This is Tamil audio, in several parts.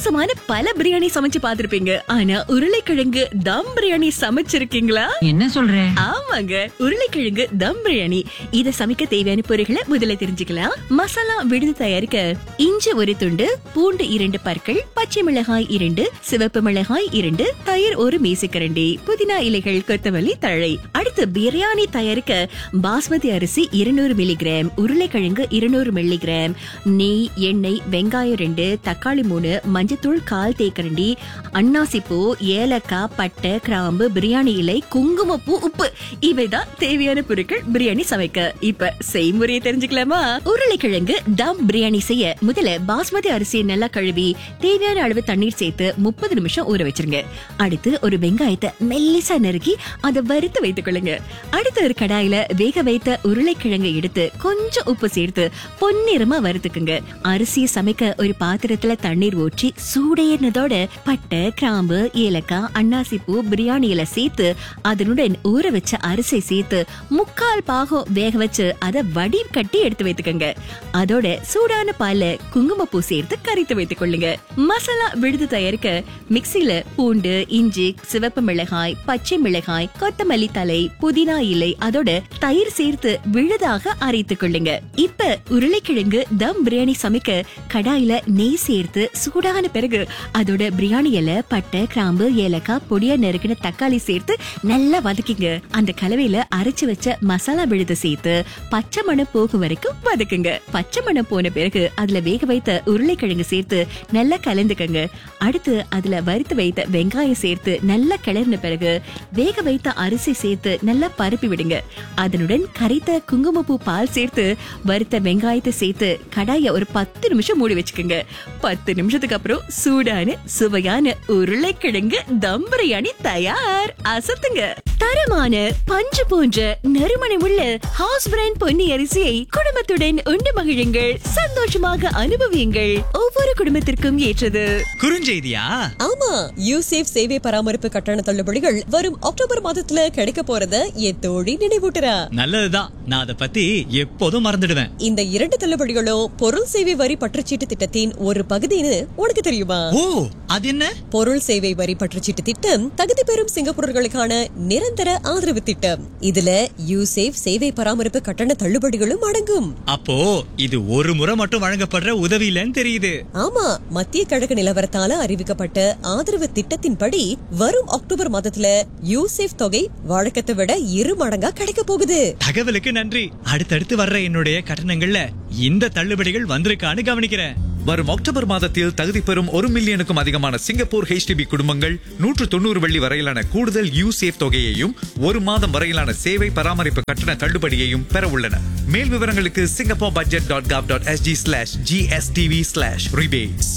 வித்தியாசமான பல பிரியாணி சமைச்சு பார்த்திருப்பீங்க ஆனா உருளைக்கிழங்கு தம் பிரியாணி சமைச்சிருக்கீங்களா என்ன சொல்ற ஆமாங்க உருளைக்கிழங்கு தம் பிரியாணி இத சமைக்க தேவையான பொருட்களை முதல்ல தெரிஞ்சுக்கலாம் மசாலா விடுது தயாரிக்க இஞ்சி ஒரு துண்டு பூண்டு இரண்டு பற்கள் பச்சை மிளகாய் இரண்டு சிவப்பு மிளகாய் இரண்டு தயிர் ஒரு மேசைக்கரண்டி புதினா இலைகள் கொத்தமல்லி தழை அடுத்து பிரியாணி தயாரிக்க பாஸ்மதி அரிசி இருநூறு மில்லிகிராம் உருளைக்கிழங்கு இருநூறு மில்லிகிராம் நெய் எண்ணெய் வெங்காயம் ரெண்டு தக்காளி மூணு மஞ்சத்தூள் கால் தேக்கரண்டி அன்னாசிப்பூ ஏலக்காய் பட்டை கிராம்பு பிரியாணி இலை குங்குமப்பூ உப்பு இவைதான் தேவையான பொருட்கள் பிரியாணி சமைக்க இப்ப செய்முறையை தெரிஞ்சுக்கலாமா உருளைக்கிழங்கு தம் பிரியாணி செய்ய முதல்ல பாஸ்மதி அரிசியை நல்லா கழுவி தேவையான அளவு தண்ணீர் சேர்த்து முப்பது நிமிஷம் ஊற வச்சிருங்க அடுத்து ஒரு வெங்காயத்தை மெல்லிசா நறுக்கி அதை வறுத்து வைத்துக் கொள்ளுங்க அடுத்து ஒரு கடாயில வேக வைத்த உருளைக்கிழங்கை எடுத்து கொஞ்சம் உப்பு சேர்த்து பொன்னிறமா வறுத்துக்குங்க அரிசியை சமைக்க ஒரு பாத்திரத்துல தண்ணீர் ஊற்றி சூடேறினதோட பட்டை கிராம்பு ஏலக்காய் அன்னாசிப்பூ பிரியாணி இலை சேர்த்து அதனுடன் ஊற வச்ச அரிசி சேர்த்து முக்கால் பாகம் வேக வச்சு அதை வடி கட்டி எடுத்து வைத்துக்கோங்க அதோட சூடான பால்ல குங்குமப்பூ சேர்த்து கரைத்து வைத்துக் கொள்ளுங்க மசாலா விழுது தயாரிக்க மிக்சில பூண்டு இஞ்சி சிவப்பு மிளகாய் பச்சை மிளகாய் கொத்தமல்லி தலை புதினா இலை அதோட தயிர் சேர்த்து விழுதாக அரைத்துக் கொள்ளுங்க இப்ப உருளைக்கிழங்கு தம் பிரியாணி சமைக்க கடாயில நெய் சேர்த்து சூடான பிறகு அதோட பிரியாணி இலை பட்டை கிராம்பு ஏலக்காய் பொடியா நறுக்கின தக்காளி சேர்த்து நல்லா வதக்கிங்க அந்த கலவையில அரைச்சு வச்ச மசாலா விழுத சேர்த்து பச்சை மணம் போகும் வரைக்கும் வதக்குங்க பச்சை மணம் போன பிறகு அதுல வேக வைத்த உருளைக்கிழங்கு சேர்த்து நல்லா கலந்துக்கங்க அடுத்து அதுல வறுத்து வைத்த வெங்காயம் சேர்த்து நல்லா கிளறின பிறகு வேக வைத்த அரிசி சேர்த்து நல்லா பரப்பி விடுங்க அதனுடன் கரைத்த குங்குமப்பூ பால் சேர்த்து வறுத்த வெங்காயத்தை சேர்த்து கடாய ஒரு பத்து நிமிஷம் மூடி வச்சுக்கோங்க பத்து நிமிஷத்துக்கு அப்புறம் சூடான சுவையான உருளைக்கிழங்கு தம் பிரியாணி தயார் அசத்துங்க தரமான பஞ்சு போன்ற நறுமணம் உள்ள ஹவுஸ் பிராண்ட் பொன்னி அரிசியை குடும்பத்துடன் உண்டு மகிழுங்கள் சந்தோஷமாக அனுபவியுங்கள் ஒவ்வொரு குடும்பத்திற்கும் ஏற்றது குறுஞ்செய்தியா ஆமா யூசேஃப் சேவை பராமரிப்பு கட்டண தள்ளுபடிகள் வரும் அக்டோபர் மாதத்துல கிடைக்க போறத என் தோழி நினைவூட்டுறா நல்லதுதான் நான் அதை பத்தி எப்போதும் மறந்துடுவேன் இந்த இரண்டு தள்ளுபடிகளும் பொருள் சேவை வரி பற்றுச்சீட்டு திட்டத்தின் ஒரு பகுதின்னு உனக்கு தெரியுமா ஓ அது என்ன பொருள் சேவை வரி பற்றுச்சீட்டு திட்டம் தகுதி பெறும் சிங்கப்பூரர்களுக்கான நிரந்தர ஆதரவு திட்டம் இதுல யூசேஃப் சேவை பராமரிப்பு கட்டண தள்ளுபடிகளும் அடங்கும் அப்போ இது ஒரு முறை மட்டும் வழங்கப்படுற உதவி இல்லைன்னு தெரியுது ஆமா மத்திய கிழக்கு நிலவரத்தால அறிவிக்கப்பட்ட ஆதரவு திட்டத்தின்படி வரும் அக்டோபர் மாதத்துல யூசேஃப் தொகை வழக்கத்தை விட இரு மடங்கா கிடைக்க போகுது தகவலுக்கு நன்றி அடுத்தடுத்து வர்ற என்னுடைய கட்டணங்கள்ல இந்த தள்ளுபடிகள் வந்திருக்கான்னு கவனிக்கிறேன் வரும் அக்டோபர் மாதத்தில் தகுதி பெறும் ஒரு மில்லியனுக்கும் அதிகமான சிங்கப்பூர் ஹெச்டிபி குடும்பங்கள் நூற்று தொண்ணூறு வெள்ளி வரையிலான கூடுதல் யூசேஃப் தொகையையும் ஒரு மாதம் வரையிலான சேவை பராமரிப்பு கட்டண தள்ளுபடியையும் பெற உள்ளன மேல் விவரங்களுக்கு Singapore budget dot gov dot SG slash GSTV slash rebates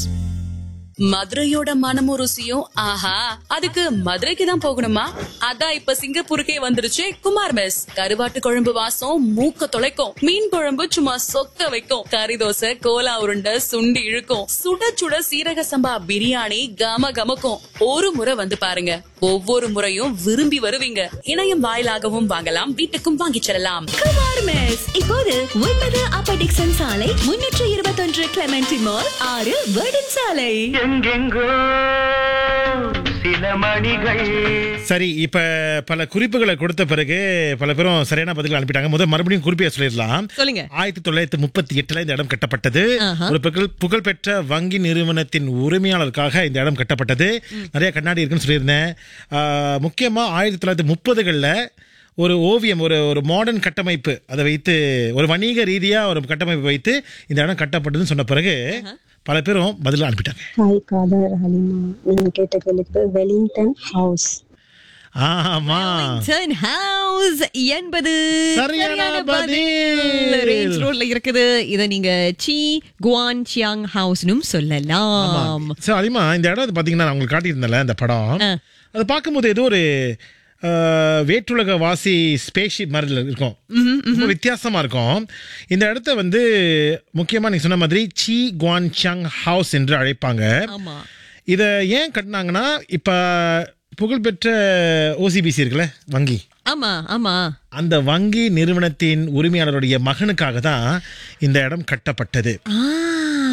மதுரையோட மனமும் ருசியும் ஆஹா அதுக்கு மதுரைக்கு தான் போகணுமா அதான் இப்ப சிங்கப்பூருக்கே வந்துருச்சு குமார் மெஸ் கருவாட்டு குழம்பு வாசம் மூக்க தொலைக்கும் மீன் குழம்பு சும்மா சொக்க வைக்கும் கறி தோசை கோலா உருண்டை சுண்டி இழுக்கும் சுட சுட சீரக சம்பா பிரியாணி கம கமக்கும் ஒரு முறை வந்து பாருங்க ஒவ்வொரு முறையும் விரும்பி வருவீங்க இணையம் வாயிலாகவும் வாங்கலாம் வீட்டுக்கும் வாங்கிச் செல்லலாம் குமார் மெஸ் இப்போது ஒன்பது அப்ப டிக்சன் சாலை முன்னூற்று இருபத்தொன்று கிளமெண்டி மால் ஆறு வேர்டன் சாலை எங்கெங்கோ சில மணிகள் சரி இப்ப பல குறிப்புகளை கொடுத்த பிறகு பல பேரும் சரியான பதில் அனுப்பிட்டாங்க முதல் மறுபடியும் குறிப்பிய சொல்லிடலாம் சொல்லுங்க. ஆயிரத்தி தொள்ளாயிரத்தி முப்பத்தி எட்டுல இந்த இடம் கட்டப்பட்டது ஆஹா. ஒரு புகழ் புகழ்பெற்ற வங்கி நிறுவனத்தின் உரிமையாளருக்காக இந்த இடம் கட்டப்பட்டது நிறைய கண்ணாடி இருக்குன்னு சொல்லியிருந்தேன் ஆஹ், முக்கியமா ஆயிரத்தி தொள்ளாயிரத்தி முப்பதுகளில் ஒரு ஓவியம் ஒரு ஒரு மாடர்ன் கட்டமைப்பு அதை வைத்து ஒரு வணிக ரீதியா ஒரு கட்டமைப்பு வைத்து இந்த இடம் கட்டப்பட்டதுன்னு சொன்ன பிறகு பல பேரும் பதில் அனுப்பிட்டாங்க ஹாய் காதர் ஹலிமா நீங்க கேட்ட கேள்விக்கு வெலிங்டன் ஹவுஸ் ஆமா டர்ன் ஹவுஸ் என்பது சரியான பதில். ரேஞ்ச் ரோட்ல இருக்குது இத நீங்க சி குவான் சியாங் ஹவுஸ்னும் சொல்லலாம் சரி அதிகமா இந்த இடம் பாத்தீங்கன்னா நான் உங்களுக்கு காட்டியிருந்தேன்ல இந்த படம் ஆ. அது பார்க்கும்போது ஏதோ ஒரு அஹ், வேற்றுலக வாசி ஸ்பேஸ்ஷிப் மாதிரி இருக்கும் ரொம்ப வித்தியாசமா இருக்கும் இந்த இடத்த வந்து முக்கியமா நீங்க சொன்ன மாதிரி சி குவான் சாங் ஹவுஸ் என்று அழைப்பாங்க ஆமா இதை ஏன் கட்டினாங்கன்னா இப்ப புகழ்பெற்ற ஓசிபிசி இருக்குல்ல வங்கி ஆமா ஆமா அந்த வங்கி நிறுவனத்தின் உரிமையாளருடைய மகனுக்காக தான் இந்த இடம் கட்டப்பட்டது ஆ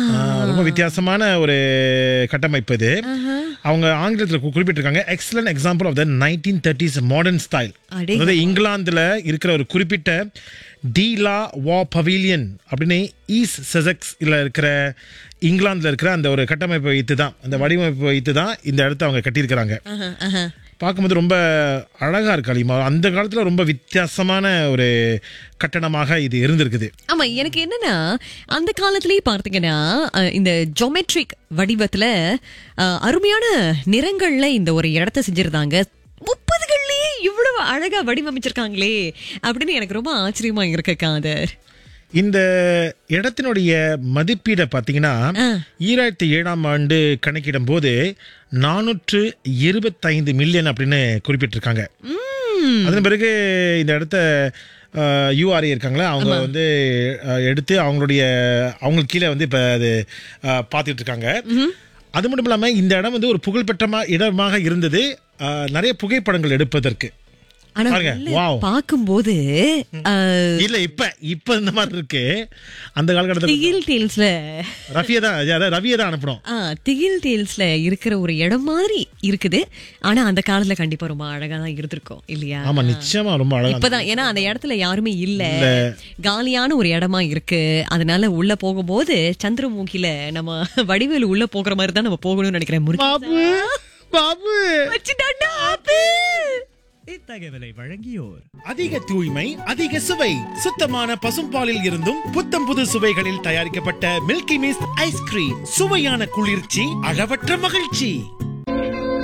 ஆ, ரொம்ப வித்தியாசமான ஒரு கட்டமைப்பு இது அவங்க ஆங்கிலத்தில் கு- குறிப்பிட்டிருக்காங்க excellent example of the nineteen thirties modern style அடே. அதாவது இங்கிலாந்துல இருக்கிற ஒரு குறிப்பிட்ட டீலா வா பவிலியன் அப்படின்னு ஈஸ்ட் செசக்ஸ் இல்ல இருக்கிற இங்கிலாந்துல இருக்கிற அந்த ஒரு கட்டமைப்பை வைத்து தான் அந்த வடிவமைப்பை வைத்து தான் இந்த இடத்த அவங்க கட்டியிருக்கிறாங்க ஆஹா, ஆஹா. பார்க்கும்போது ரொம்ப அழகா இருக்கு அலிமா அந்த காலத்துல ரொம்ப வித்தியாசமான ஒரு கட்டணமாக இது இருந்திருக்குது ஆமா எனக்கு என்னன்னா அந்த காலத்திலேயே பார்த்தீங்கன்னா அஹ், இந்த ஜோமெட்ரிக் வடிவத்துல அஹ், அருமையான நிறங்கள்ல இந்த ஒரு இடத்த செஞ்சிருந்தாங்க முப்பதுகள்லயே இவ்வளவு அழகா வடிவமைச்சிருக்காங்களே அப்படின்னு எனக்கு ரொம்ப ஆச்சரியமா இருக்கு காதர் இந்த இடத்தினுடைய மதிப்பீடை பார்த்தீங்கன்னா ஈராயிரத்தி ஏழாம் ஆண்டு கணக்கிடும் போது நானூற்று இருபத்தைந்து மில்லியன் அப்படின்னு குறிப்பிட்டிருக்காங்க அதன் பிறகு இந்த இடத்த யூஆர்ஏ இருக்காங்களா அவங்க வந்து அஹ், எடுத்து அவங்களுடைய அவங்களுக்கு கீழே வந்து இப்போ அது அஹ், பார்த்துட்டு இருக்காங்க அது மட்டும் இல்லாமல் இந்த இடம் வந்து ஒரு புகழ்பெற்ற இடமாக இருந்தது அஹ், நிறைய புகைப்படங்கள் எடுப்பதற்கு ஆனா பாருங்க, உள்ள wow. பார்க்கும்போது அஹ், இல்ல இப்ப இப்ப இந்த மாதிரி இருக்கு அந்த காலகட்டத்தில் திகில் டேல்ஸ்ல ரஃபியை தான் அதாவது ரவியை தான் அனுப்பணும் ஆ, திகில் டேல்ஸ்ல இருக்கிற ஒரு இடம் மாதிரி இருக்குது ஆனா அந்த காலத்துல கண்டிப்பா ரொம்ப அழகா தான் இருந்திருக்கும் இல்லையா ஆமா நிச்சயமா ரொம்ப அழகா இப்பதான் ஏன்னா அந்த இடத்துல யாருமே இல்ல காலியான ஒரு இடமா இருக்கு அதனால உள்ள போகும்போது சந்திரமுகில நம்ம வடிவேலு உள்ள போகிற மாதிரி தான் நம்ம போகணும்னு நினைக்கிறேன் முருகன் பாபு பாபு வச்சுட்டான்டா, ஆப்பிள். இத்தகவலை வழங்கியோர் அதிக தூய்மை அதிக சுவை சுத்தமான பசும்பாலில் இருந்தும் புத்தம் புது சுவைகளில் தயாரிக்கப்பட்ட மில்கி மிஸ்ட் ஐஸ்கிரீம் சுவையான குளிர்ச்சி அளவற்ற மகிழ்ச்சி